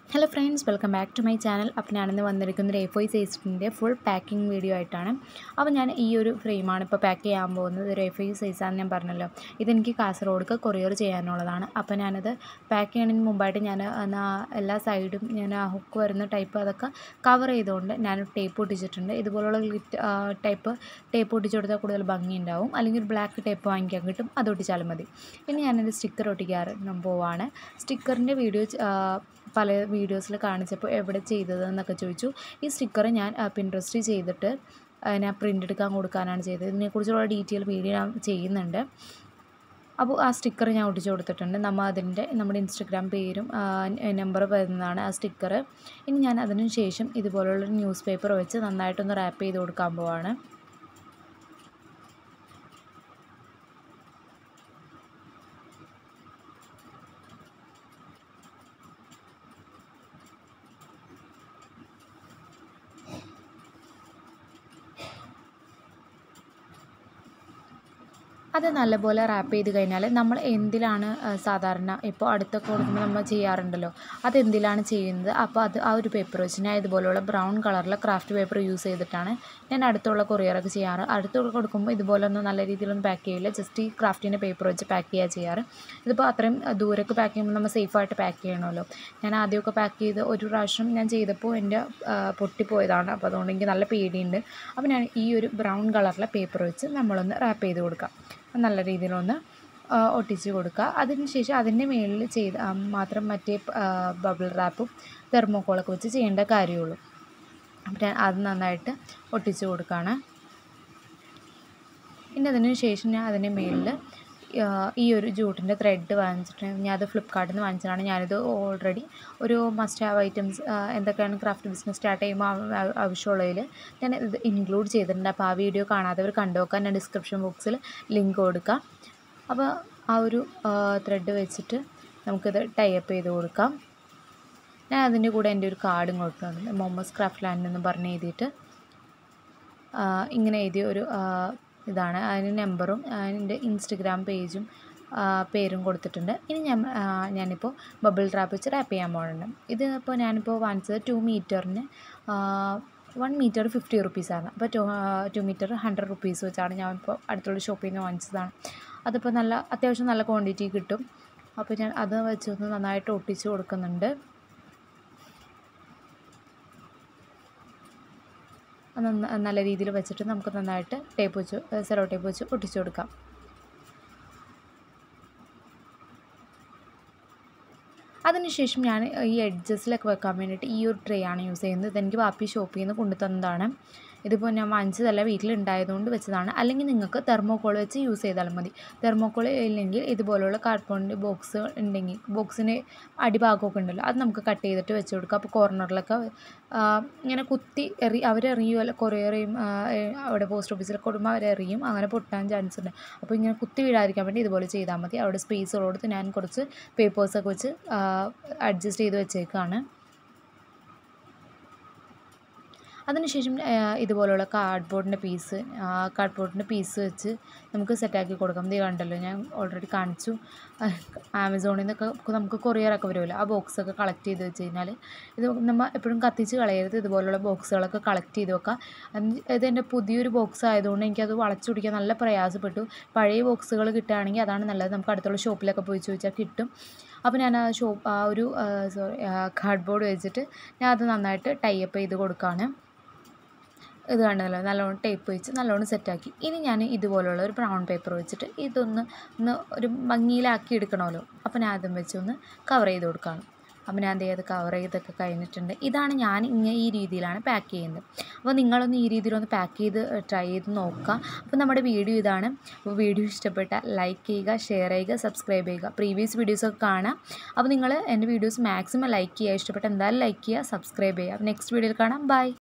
hello friends welcome back to my channel അപ്പോൾ ഞാനിന്ന് വന്നിരിക്കുന്നത് ഒരു എ ഫോർ സൈസിൻ്റെ ഫുൾ പാക്കിംഗ് വീഡിയോ ആയിട്ടാണ് അപ്പോൾ ഞാൻ ഈ ഒരു ഫ്രെയിമാണ് ഇപ്പോൾ പാക്ക് ചെയ്യാൻ പോകുന്നത് ഒരു എ ഫോർ സൈസാണെന്ന് ഞാൻ പറഞ്ഞല്ലോ ഇതെനിക്ക് കാസർഗോഡ്ക്ക് കൊറിയർ ചെയ്യാനുള്ളതാണ് അപ്പോൾ ഞാനത് പാക്ക് ചെയ്യുന്നതിന് മുമ്പായിട്ട് ഞാൻ എന്നാ എല്ലാ സൈഡും ഞാൻ ആ ഹുക്ക് വരുന്ന ടൈപ്പ് അതൊക്കെ കവർ ചെയ്തുകൊണ്ട് ഞാൻ ടേപ്പ് ഒട്ടിച്ചിട്ടുണ്ട് ഇതുപോലുള്ള ഗ്ലിറ്റ് ടൈപ്പ് ടേപ്പ് ഒട്ടിച്ച് കൊടുത്താൽ കൂടുതൽ ഭംഗി ഉണ്ടാവും അല്ലെങ്കിൽ ഒരു ബ്ലാക്ക് ടേപ്പ് വാങ്ങിക്കാൻ കിട്ടും അത് ഒട്ടിച്ചാലും മതി ഇനി ഞാനൊരു സ്റ്റിക്കർ ഒട്ടിക്കാറ് പോവാണ് സ്റ്റിക്കറിൻ്റെ വീഡിയോ പല വീഡിയോസിൽ കാണിച്ചപ്പോൾ എവിടെ ചെയ്തതെന്നൊക്കെ ചോദിച്ചു ഈ സ്റ്റിക്കർ ഞാൻ പിൻട്രസ്റ്റ് ചെയ്തിട്ട് ഞാൻ പ്രിൻ്റ് എടുക്കാൻ കൊടുക്കാനാണ് ചെയ്തത് ഇതിനെക്കുറിച്ചുള്ള ഡീറ്റെയിൽ വീഡിയോ ഞാൻ ചെയ്യുന്നുണ്ട് അപ്പോൾ ആ സ്റ്റിക്കർ ഞാൻ ഒട്ടിച്ച് കൊടുത്തിട്ടുണ്ട് നമ്മൾ അതിൻ്റെ നമ്മുടെ ഇൻസ്റ്റഗ്രാം പേരും നമ്പർ വരുന്നതാണ് ആ സ്റ്റിക്കർ ഇനി ഞാൻ അതിന് ശേഷം ഇതുപോലുള്ള ന്യൂസ് പേപ്പർ വെച്ച് നന്നായിട്ടൊന്ന് റാപ്പ് ചെയ്ത് കൊടുക്കാൻ പോവാണ് അത് നല്ലപോലെ റാപ്പ് ചെയ്ത് കഴിഞ്ഞാൽ നമ്മൾ എന്തിലാണ് സാധാരണ ഇപ്പോൾ അടുത്തൊക്കെ കൊടുക്കുമ്പോൾ നമ്മൾ ചെയ്യാറുണ്ടല്ലോ അതെന്തിലാണ് ചെയ്യുന്നത് അപ്പോൾ അത് ആ ഒരു പേപ്പർ വെച്ച് ഞാൻ ഇതുപോലുള്ള ബ്രൗൺ കളറിലെ ക്രാഫ്റ്റ് പേപ്പർ യൂസ് ചെയ്തിട്ടാണ് ഞാൻ അടുത്തുള്ള കൊറിയറൊക്കെ ചെയ്യാറ് അടുത്തുള്ള കൊടുക്കുമ്പോൾ ഇതുപോലൊന്നും നല്ല രീതിയിലൊന്നും പാക്ക് ചെയ്യില്ല ജസ്റ്റ് ഈ ക്രാഫ്റ്റിൻ്റെ പേപ്പർ വെച്ച് പാക്ക് ചെയ്യുക ചെയ്യാറ് ഇതിപ്പോൾ അത്രയും ദൂരക്ക് പാക്ക് ചെയ്യുമ്പോൾ നമ്മൾ സേഫായിട്ട് പാക്ക് ചെയ്യണമല്ലോ ഞാൻ ആദ്യമൊക്കെ പാക്ക് ചെയ്ത് ഒരു പ്രാവശ്യം ഞാൻ ചെയ്തപ്പോൾ എൻ്റെ പൊട്ടിപ്പോയതാണ് അപ്പോൾ അതുകൊണ്ട് എനിക്ക് നല്ല പേടിയുണ്ട് അപ്പോൾ ഞാൻ ഈ ഒരു ബ്രൗൺ കളറിലെ പേപ്പർ വെച്ച് നമ്മളൊന്ന് റാപ്പ് ചെയ്ത് കൊടുക്കാം നല്ല രീതിയിലൊന്ന് ഒട്ടിച്ച് കൊടുക്കുക അതിനുശേഷം അതിൻ്റെ മുകളിൽ ചെയ്ത് മാത്രം മറ്റേ ബബിൾ റാപ്പും തെർമോക്കോളൊക്കെ വെച്ച് ചെയ്യേണ്ട കാര്യമുള്ളൂ അപ്പം ഞാൻ അത് നന്നായിട്ട് ഒട്ടിച്ച് കൊടുക്കുകയാണ് പിന്നെ അതിന് ശേഷം ഞാൻ അതിൻ്റെ മുകളിൽ ഈ ഒരു ജൂട്ടിൻ്റെ ത്രെഡ് വാങ്ങിച്ചിട്ട് ഞാൻ അത് ഫ്ലിപ്കാർട്ടിൽ നിന്ന് വാങ്ങിച്ചതാണ് ഞാനിത് ഓൾറെഡി ഒരു മസ്റ്റ് ഹാവ് ഐറ്റംസ് എന്തൊക്കെയാണ് ക്രാഫ്റ്റ് ബിസിനസ് സ്റ്റാർട്ട് ചെയ്യുമ്പോൾ ആവശ്യമുള്ളതിൽ ഞാൻ ഇത് ഇൻക്ലൂഡ് ചെയ്തിട്ടുണ്ട് അപ്പോൾ ആ വീഡിയോ കാണാത്തവർ കണ്ടു നോക്കാൻ ഞാൻ ഡിസ്ക്രിപ്ഷൻ ബോക്സിൽ ലിങ്ക് കൊടുക്കാം അപ്പോൾ ആ ഒരു ത്രെഡ് വെച്ചിട്ട് നമുക്കിത് ടൈപ്പ് ചെയ്ത് കൊടുക്കാം ഞാൻ അതിൻ്റെ കൂടെ എൻ്റെ ഒരു കാർഡും കൊടുക്കുന്നുണ്ട് മൊമ്മസ് ക്രാഫ്റ്റ് ലാൻഡ് എന്ന് പറഞ്ഞ് എഴുതിയിട്ട് ഇങ്ങനെ എഴുതിയ ഒരു ഇതാണ് അതിന് നമ്പറും അതിൻ്റെ ഇൻസ്റ്റഗ്രാം പേജും പേരും കൊടുത്തിട്ടുണ്ട് ഇനി ഞാൻ ഞാനിപ്പോൾ ബബിൾ റാപ്പ് വെച്ച് റാപ്പ് ചെയ്യാൻ പോകുന്നുണ്ട് ഇത് ഇപ്പോൾ ഞാനിപ്പോൾ വാങ്ങിച്ചത് ടു മീറ്ററിന് വൺ മീറ്റർ ഫിഫ്റ്റി റുപ്പീസാണ് അപ്പോൾ two two meter hundred rupees വെച്ചാണ് ഞാൻ ഇപ്പോൾ അടുത്തുള്ള ഷോപ്പിൽ നിന്ന് വാങ്ങിച്ചതാണ് അതിപ്പോൾ നല്ല അത്യാവശ്യം നല്ല ക്വാണ്ടിറ്റി കിട്ടും അപ്പോൾ ഞാൻ അത് വെച്ചൊന്ന് നന്നായിട്ട് ഒട്ടിച്ച് കൊടുക്കുന്നുണ്ട് നല്ല രീതിയിൽ വെച്ചിട്ട് നമുക്ക് നന്നായിട്ട് ടേപ്പ് വെച്ച് സെലോ ടേപ്പ് വെച്ച് ഒട്ടിച്ചു കൊടുക്കാം അതിനുശേഷം ഞാൻ ഈ എഡ്ജസിലൊക്കെ വെക്കാൻ വേണ്ടിയിട്ട് ഈ ഒരു ട്രേ ആണ് യൂസ് ചെയ്യുന്നത് ഇതെനിക്ക് വാപ്പി ഷോപ്പിൽ നിന്ന് കൊണ്ടു തന്നതാണ് ഇതിപ്പോൾ ഞാൻ വാങ്ങിച്ചതല്ല വീട്ടിലുണ്ടായതുകൊണ്ട് വെച്ചതാണ് അല്ലെങ്കിൽ നിങ്ങൾക്ക് തെർമോക്കോൾ വെച്ച് യൂസ് ചെയ്താലും മതി തെർമോക്കോൾ ഇല്ലെങ്കിൽ ഇതുപോലുള്ള കാർഡ്ബോർഡിൻ്റെ ബോക്സ് ഉണ്ടെങ്കിൽ ബോക്സിന് അടിഭാഗമൊക്കെ ഉണ്ടല്ലോ അത് നമുക്ക് കട്ട് ചെയ്തിട്ട് വെച്ച് കൊടുക്കുക അപ്പോൾ കോർണറിലൊക്കെ ഇങ്ങനെ കുത്തി എറി അവരെറിയുമല്ലോ കൊറിയറേയും അവിടെ പോസ്റ്റ് ഓഫീസിലൊക്കെ കൊടുക്കുമ്പോൾ അവരെറിയും അങ്ങനെ പൊട്ടാൻ ചാൻസ് ഉണ്ട് അപ്പോൾ ഇങ്ങനെ കുത്തി വീഴാതിരിക്കാൻ വേണ്ടി ഇതുപോലെ ചെയ്താൽ മതി അവിടെ സ്പേസ് ഉള്ളിടത്ത് ഞാൻ കുറച്ച് പേപ്പേഴ്സൊക്കെ വെച്ച് അഡ്ജസ്റ്റ് ചെയ്ത് വെച്ചേക്കാണ് അതിനുശേഷം ഇതുപോലുള്ള കാർഡ്ബോർഡിൻ്റെ പീസ് കാർഡ്ബോർഡിൻ്റെ പീസ് വെച്ച് നമുക്ക് സെറ്റാക്കി കൊടുക്കാം ഇത് കണ്ടല്ലോ ഞാൻ ഓൾറെഡി കാണിച്ചു ആമസോണിൽ നിന്നൊക്കെ നമുക്ക് കൊറിയറൊക്കെ വരുമല്ലോ ആ ബോക്സൊക്കെ കളക്ട് ചെയ്ത് വെച്ച് കഴിഞ്ഞാൽ ഇത് നമ്മൾ എപ്പോഴും കത്തിച്ച് കളയരുത് ഇതുപോലുള്ള ബോക്സുകളൊക്കെ കളക്ട് ചെയ്ത് വെക്കാം ഇത് എൻ്റെ പുതിയൊരു ബോക്സ് ആയതുകൊണ്ട് എനിക്കത് വളച്ചു പിടിക്കാൻ നല്ല പ്രയാസപ്പെട്ടു പഴയ ബോക്സുകൾ കിട്ടുകയാണെങ്കിൽ അതാണ് നല്ലത് നമുക്ക് അടുത്തുള്ള ഷോപ്പിലൊക്കെ പോയി ചോദിച്ചാൽ കിട്ടും അപ്പോൾ ഞാൻ ആ ഷോപ്പ് ആ ഒരു സോറി കാർഡ്ബോർഡ് വെച്ചിട്ട് ഞാൻ അത് നന്നായിട്ട് ടൈപ്പ് ചെയ്ത് കൊടുക്കുകയാണ് ഇത് കണ്ടല്ലോ നല്ലോണം ടേപ്പ് വെച്ച് നല്ലോണം സെറ്റാക്കി ഇനി ഞാൻ ഇതുപോലുള്ള ഒരു ബ്രൗൺ പേപ്പർ വെച്ചിട്ട് ഇതൊന്ന് ഒന്ന് ഒരു ഭംഗിയിലാക്കി എടുക്കണമല്ലോ അപ്പോൾ ഞാൻ അതും വെച്ച് ഒന്ന് കവർ ചെയ്ത് കൊടുക്കുകയാണ് അപ്പോൾ ഞാൻ അത് കവർ ചെയ്തൊക്കെ കഴിഞ്ഞിട്ടുണ്ട് ഇതാണ് ഞാൻ ഇങ്ങനെ ഈ രീതിയിലാണ് പാക്ക് ചെയ്യുന്നത് അപ്പോൾ നിങ്ങളൊന്ന് ഈ രീതിയിലൊന്ന് പാക്ക് ചെയ്ത് ട്രൈ ചെയ്ത് നോക്കുക അപ്പോൾ നമ്മുടെ വീഡിയോ ഇതാണ് അപ്പോൾ വീഡിയോ ഇഷ്ടപ്പെട്ടാൽ ലൈക്ക് ചെയ്യുക ഷെയർ ചെയ്യുക സബ്സ്ക്രൈബ് ചെയ്യുക പ്രീവിയസ് വീഡിയോസൊക്കെ കാണാം അപ്പോൾ നിങ്ങൾ എൻ്റെ വീഡിയോസ് മാക്സിമം ലൈക്ക് ചെയ്യുക ഇഷ്ടപ്പെട്ട എന്തായാലും ലൈക്ക് ചെയ്യുക സബ്സ്ക്രൈബ് ചെയ്യുക നെക്സ്റ്റ് വീഡിയോയിൽ കാണാം ബൈ